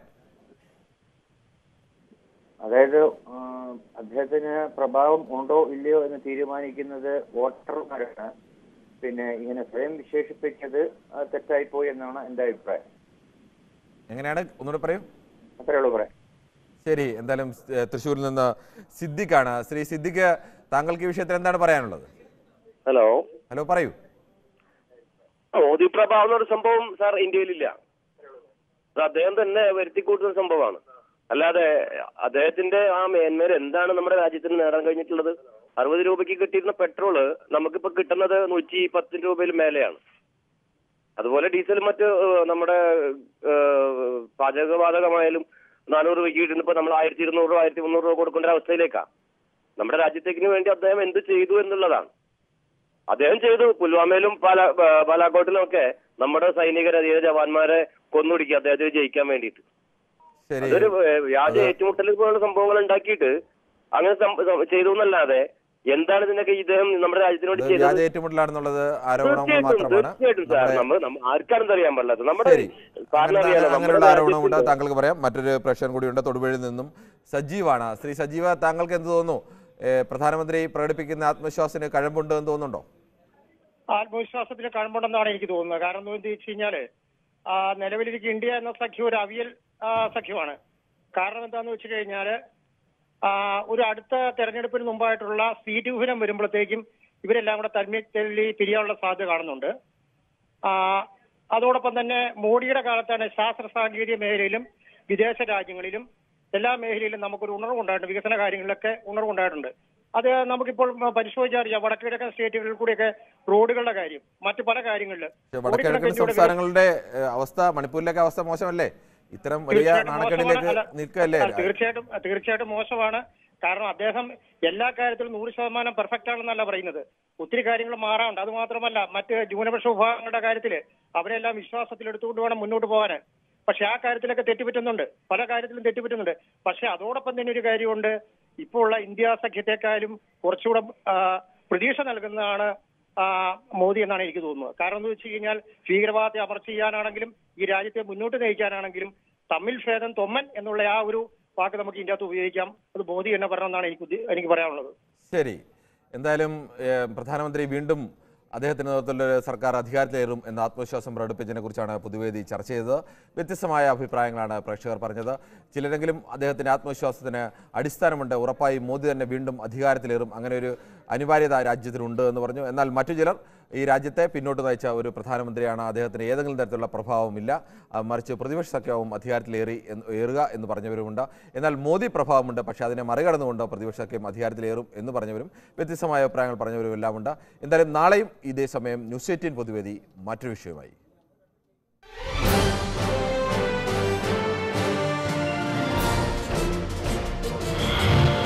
അതായത് ആ, അദ്ദേഹത്തിന് പ്രഭാവം ഉണ്ടോ ഇല്ലയോ എന്ന് തീരുമാനിക്കുന്നത് വോട്ടർമാരാണ് പിന്നെ ഇങ്ങനെ സ്വയം വിശേഷിപ്പിച്ചത് ആ, തെറ്റായിപ്പോയി എന്നാണ് എന്റെ അഭിപ്രായം എങ്ങനെയാണ് ഒന്നുകൂടെ പറയൂ അത്രേ ഉള്ളൂ പറയാം ശരി എന്തായാലും ഏഹ്, തൃശ്ശൂരിൽ നിന്ന് സിദ്ദിഖാണ് ശ്രീ സിദ്ദിഖ് താങ്കൾക്ക് ഈ വിഷയത്തിൽ എന്താണ് പറയാനുള്ളത് ഹലോ ഹലോ പറയൂ മോദി പ്രഭാവം എന്നൊരു സംഭവം സാർ ഇന്ത്യയിലില്ല അത് അദ്ദേഹം തന്നെ വരുത്തിക്കൂട്ടുന്ന സംഭവമാണ് അല്ലാതെ അദ്ദേഹത്തിന്റെ ആ മേന്മേൽ എന്താണ് നമ്മുടെ രാജ്യത്തിന് നേടാൻ കഴിഞ്ഞിട്ടുള്ളത് അറുപത് രൂപയ്ക്ക് കിട്ടിയിരുന്ന പെട്രോള് നമുക്കിപ്പോ കിട്ടുന്നത് നൂറ്റി പത്ത് രൂപയിൽ മേലെയാണ് അതുപോലെ ഡീസലും മറ്റ് ഏഹ്, നമ്മുടെ ഏഹ്, പാചകവാതകമായാലും നാനൂറ് രൂപയ്ക്ക് കിട്ടുന്നപ്പോ നമ്മൾ ആയിരത്തി ഇരുന്നൂറ് രൂപ ആയിരത്തി മുന്നൂറ് രൂപ കൊടുക്കേണ്ട ഒരു അവസ്ഥയിലേക്കാ നമ്മുടെ രാജ്യത്തേക്കിന് വേണ്ടി അദ്ദേഹം എന്ത് ചെയ്തു എന്നുള്ളതാണ് അദ്ദേഹം ചെയ്തു പുൽവാമയിലും പാല ഏഹ് ബാലാക്കോട്ടിലും ഒക്കെ നമ്മുടെ സൈനികരെ ധീര ജവാന്മാരെ കൊന്നൊടുക്കി അദ്ദേഹത്തിന് ജയിക്കാൻ വേണ്ടിയിട്ട് ശരി അതൊരു ഏഹ്, വ്യാജ ഏറ്റുമുട്ടൽ പോലുള്ള സംഭവങ്ങൾ ഉണ്ടാക്കിയിട്ട് അങ്ങനെ സം- സം- ചെയ്തു എന്നല്ലാതെ എന്താണ് ഇതിനൊക്കെ ഇദ്ദേഹം നമ്മുടെ രാജ്യത്തിന് വേണ്ടി ഇത് വ്യാജ ചെയ്തത് ഏറ്റുമുട്ടലാണെന്നുള്ളത് ആരോപണങ്ങൾ തീർച്ചയായിട്ടും മാത്രമാണ് തീർച്ചയായിട്ടും സാർ നമ്മുടെ- നമ്മൾ നമ്മ- ആർക്കാണെന്ന് അറിയാൻ പാടില്ലാത്ത നമ്മുടെ ശരി. സാറിന് അങ്ങനെ- അറിയാലോ അങ്ങനെയുള്ള നമ്മുടെ ആരോപണമുണ്ട് രാജ്യത്തിന്റെ- താങ്കൾക്ക് പറയാം മറ്റൊരു പ്രശ്നം കൂടിയുണ്ട് തൊടുപുഴയിൽ നിന്നും സജീവാണ് ശ്രീ സജീവ താങ്കൾക്ക് എന്ത് തോന്നുന്നു ഏഹ്, പ്രധാനമന്ത്രി പ്രകടിപ്പിക്കുന്ന ആത്മവിശ്വാസത്തിന് കഴമ്പുണ്ട് എന്ന് തോന്നുന്നുണ്ടോ ആത്മവിശ്വാസത്തിന് കഴമ്പുണ്ടെന്നാണ് എനിക്ക് തോന്നുന്നത് കാരണം എന്താ വെച്ച് കഴിഞ്ഞാല് ആ, നിലവിലിരിക്കുന്ന ഇന്ത്യ എന്ന സഖ്യം ഒരു അവിയൽ ആ, സഖ്യമാണ് കാരണം എന്താന്ന് വെച്ച് കഴിഞ്ഞാല് ആ, ഒരു അടുത്ത തെരഞ്ഞെടുപ്പിന് മുമ്പായിട്ടുള്ള സീറ്റ് വിഭജനം വരുമ്പോഴത്തേക്കും ഇവരെല്ലാം കൂടെ തന്മി തല്ലി പിരിയാനുള്ള സാധ്യത കാണുന്നുണ്ട് ആ, അതോടൊപ്പം തന്നെ മോഡിയുടെ കാലത്താണ് ശാസ്ത്ര സാങ്കേതിക മേഖലയിലും വിദേശ രാജ്യങ്ങളിലും എല്ലാ മേഖലയിലും നമുക്കൊരു ഉണർവുണ്ടായിട്ടുണ്ട് വികസന കാര്യങ്ങളിലൊക്കെ ഉണർവുണ്ടായിട്ടുണ്ട് അത് നമുക്കിപ്പോൾ പരിശോധിച്ചറിയാം വടക്ക് കിഴക്കൻ സ്റ്റേറ്റുകളിൽ കൂടിയൊക്കെ റോഡുകളുടെ കാര്യം മറ്റു പല കാര്യങ്ങളിൽ വടക്ക് കിഴക്കൻ സംസ്ഥാനങ്ങളുടെ ഏഹ്, അവസ്ഥ മണിപ്പൂരിലേക്ക് അവസ്ഥ മോശമല്ലേ ഇത്തരം വലിയ തീർച്ചയായിട്ടും നാണക്കേടിലേക്ക് മോശമാണ്. അല്ല, നിൽക്കല്ലേ അല്ല, തീർച്ചയായിട്ടും തീർച്ചയായിട്ടും മോശമാണ് കാരണം അദ്ദേഹം എല്ലാ കാര്യത്തിലും നൂറ് ശതമാനം പെർഫെക്റ്റ് ആണെന്നല്ല പറയുന്നത് ഒത്തിരി കാര്യങ്ങൾ മാറാറുണ്ട് അത് മാത്രമല്ല മറ്റ് ന്യൂനപക്ഷ വിഭാഗങ്ങളുടെ കാര്യത്തിൽ അവരെല്ലാം വിശ്വാസത്തിൽ എടുത്തുകൊണ്ട് വേണം മുന്നോട്ട് പോകാൻ പക്ഷെ ആ കാര്യത്തിലൊക്കെ തെറ്റുപറ്റുന്നുണ്ട് പല കാര്യത്തിലും തെറ്റുപറ്റുന്നുണ്ട് പക്ഷെ അതോടൊപ്പം തന്നെ ഒരു കാര്യമുണ്ട് ഇപ്പോൾ ഉള്ള ഇന്ത്യ സഖ്യത്തെക്കാളും കുറച്ചുകൂടെ ആ, പ്രതീക്ഷ നൽകുന്നതാണ് ആ, മോദി എന്നാണ് എനിക്ക് തോന്നുന്നത് കാരണം എന്ന് വെച്ച് കഴിഞ്ഞാൽ ഭീകരവാദത്തെ അമർച്ച ചെയ്യാനാണെങ്കിലും ഈ രാജ്യത്തെ മുന്നോട്ട് നയിക്കാനാണെങ്കിലും തമ്മിൽ ഭേദം തൊമ്മൻ എന്നുള്ള ആ ഒരു വാക്ക് നമുക്ക് ഇതിൻ്റെ അകത്ത് ഉപയോഗിക്കാം അത് മോദി തന്നെ പറയണമെന്നാണ് എനിക്ക് ഉദ്ദേ- എനിക്ക് പറയാനുള്ളത് ശരി എന്തായാലും ഏഹ്, പ്രധാനമന്ത്രി വീണ്ടും അദ്ദേഹത്തിന്റെ നേതൃത്വത്തിലുള്ള ഒരു സർക്കാർ അധികാരത്തിലേറും എന്ന ആത്മവിശ്വാസം പ്രകടിപ്പിച്ചതിനെ കുറിച്ചാണ് പൊതുവേദി ചർച്ച ചെയ്തത് വ്യത്യസ്തമായ അഭിപ്രായങ്ങളാണ് പ്രേക്ഷകർ പറഞ്ഞത് ചിലരെങ്കിലും അദ്ദേഹത്തിന്റെ ആത്മവിശ്വാസത്തിന് അടിസ്ഥാനമുണ്ട് ഉറപ്പായും മോദി തന്നെ വീണ്ടും അധികാരത്തിലേറും അങ്ങനെ ഒരു അനിവാര്യത രാജ്യത്തിനുണ്ട് എന്ന് പറഞ്ഞു എന്നാൽ മറ്റു ചിലർ ഈ രാജ്യത്തെ പിന്നോട്ട് നയിച്ച ഒരു പ്രധാനമന്ത്രിയാണ് അദ്ദേഹത്തിന് ഏതെങ്കിലും തരത്തിലുള്ള പ്രഭാവമില്ല ആ, മറിച്ച് പ്രതിപക്ഷ സഖ്യവും അധികാരത്തിലേറി എന്ന് ഏറുക എന്ന് പറഞ്ഞവരുമുണ്ട് എന്നാൽ മോദി പ്രഭാവമുണ്ട് പക്ഷേ അതിനെ മറികടന്നുകൊണ്ട് പ്രതിപക്ഷ സഖ്യം അധികാരത്തിലേറും എന്ന് പറഞ്ഞവരും വ്യത്യസ്തമായ അഭിപ്രായങ്ങൾ പറഞ്ഞവരും എല്ലാം ഉണ്ട് എന്തായാലും നാളെയും ഇതേ സമയം ന്യൂസ് എയ്റ്റീൻ പൊതുവേദി മറ്റൊരു വിഷയമായി